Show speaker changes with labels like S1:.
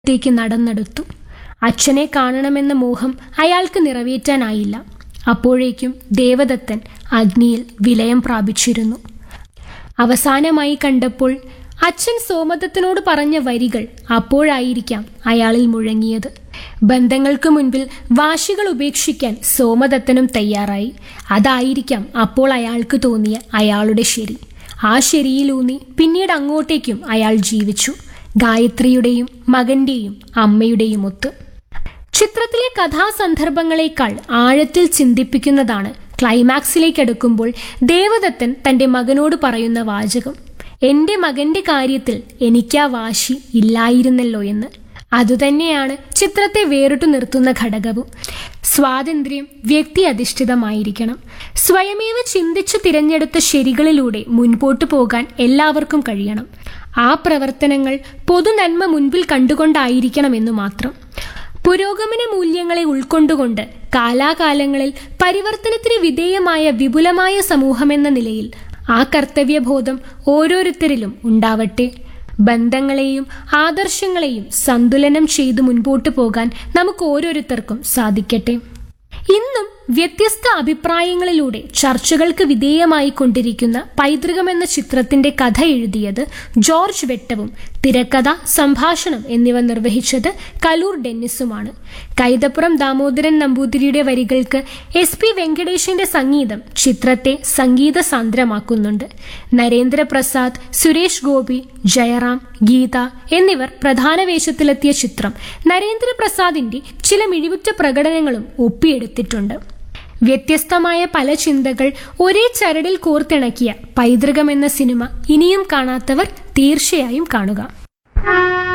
S1: ത്തേക്ക് നടന്നെടുത്തു അച്ഛനെ കാണണമെന്ന മോഹം അയാൾക്ക് നിറവേറ്റാനായില്ല അപ്പോഴേക്കും ദേവദത്തൻ അഗ്നിയിൽ വിലയം പ്രാപിച്ചിരുന്നു അവസാനമായി കണ്ടപ്പോൾ അച്ഛൻ സോമദത്തനോട് പറഞ്ഞ വരികൾ അപ്പോഴായിരിക്കാം അയാളിൽ മുഴങ്ങിയത് ബന്ധങ്ങൾക്ക് മുൻപിൽ വാശികൾ ഉപേക്ഷിക്കാൻ സോമദത്തനും തയ്യാറായി അതായിരിക്കാം അപ്പോൾ അയാൾക്ക് തോന്നിയ അയാളുടെ ശരി ആ ശരിയിലൂന്നി പിന്നീട് അങ്ങോട്ടേക്കും അയാൾ ജീവിച്ചു ഗായത്രിയുടെയും മകന്റെയും അമ്മയുടെയും ഒത്ത് ചിത്രത്തിലെ കഥാസന്ദർഭങ്ങളെക്കാൾ ആഴത്തിൽ ചിന്തിപ്പിക്കുന്നതാണ് ക്ലൈമാക്സിലേക്ക് അടുക്കുമ്പോൾ ദേവദത്തൻ തന്റെ മകനോട് പറയുന്ന വാചകം എന്റെ മകന്റെ കാര്യത്തിൽ എനിക്കാ വാശി ഇല്ലായിരുന്നല്ലോ എന്ന് അതുതന്നെയാണ് ചിത്രത്തെ വേറിട്ടു നിർത്തുന്ന ഘടകവും സ്വാതന്ത്ര്യം വ്യക്തി അധിഷ്ഠിതമായിരിക്കണം സ്വയമേവ ചിന്തിച്ചു തിരഞ്ഞെടുത്ത ശരികളിലൂടെ മുൻപോട്ടു പോകാൻ എല്ലാവർക്കും കഴിയണം ആ പ്രവർത്തനങ്ങൾ പൊതുനന്മ മുൻപിൽ കണ്ടുകൊണ്ടായിരിക്കണമെന്നു മാത്രം പുരോഗമന മൂല്യങ്ങളെ ഉൾക്കൊണ്ടുകൊണ്ട് കാലാകാലങ്ങളിൽ പരിവർത്തനത്തിന് വിധേയമായ വിപുലമായ സമൂഹമെന്ന നിലയിൽ ആ കർത്തവ്യബോധം ഓരോരുത്തരിലും ഉണ്ടാവട്ടെ ബന്ധങ്ങളെയും ആദർശങ്ങളെയും സന്തുലനം ചെയ്തു മുൻപോട്ടു പോകാൻ നമുക്ക് ഓരോരുത്തർക്കും സാധിക്കട്ടെ ഇന്നും വ്യത്യസ്ത അഭിപ്രായങ്ങളിലൂടെ ചർച്ചകൾക്ക് വിധേയമായി കൊണ്ടിരിക്കുന്ന പൈതൃകം എന്ന ചിത്രത്തിന്റെ കഥ എഴുതിയത് ജോർജ് വെട്ടവും തിരക്കഥ സംഭാഷണം എന്നിവ നിർവഹിച്ചത് കലൂർ ഡെന്നിസുമാണ് കൈതപ്പുറം ദാമോദരൻ നമ്പൂതിരിയുടെ വരികൾക്ക് എസ് പി വെങ്കടേഷിന്റെ സംഗീതം ചിത്രത്തെ സംഗീത സാന്ദ്രമാക്കുന്നുണ്ട് നരേന്ദ്രപ്രസാദ് സുരേഷ് ഗോപി ജയറാം ഗീത എന്നിവർ പ്രധാന വേഷത്തിലെത്തിയ ചിത്രം നരേന്ദ്രപ്രസാദിന്റെ ചില മിഴിവുറ്റ പ്രകടനങ്ങളും ഒപ്പിയെടുത്തിട്ടുണ്ട് വ്യത്യസ്തമായ പല ചിന്തകൾ ഒരേ ചരടിൽ കോർത്തിണക്കിയ പൈതൃകം എന്ന സിനിമ ഇനിയും കാണാത്തവർ തീർച്ചയായും കാണുക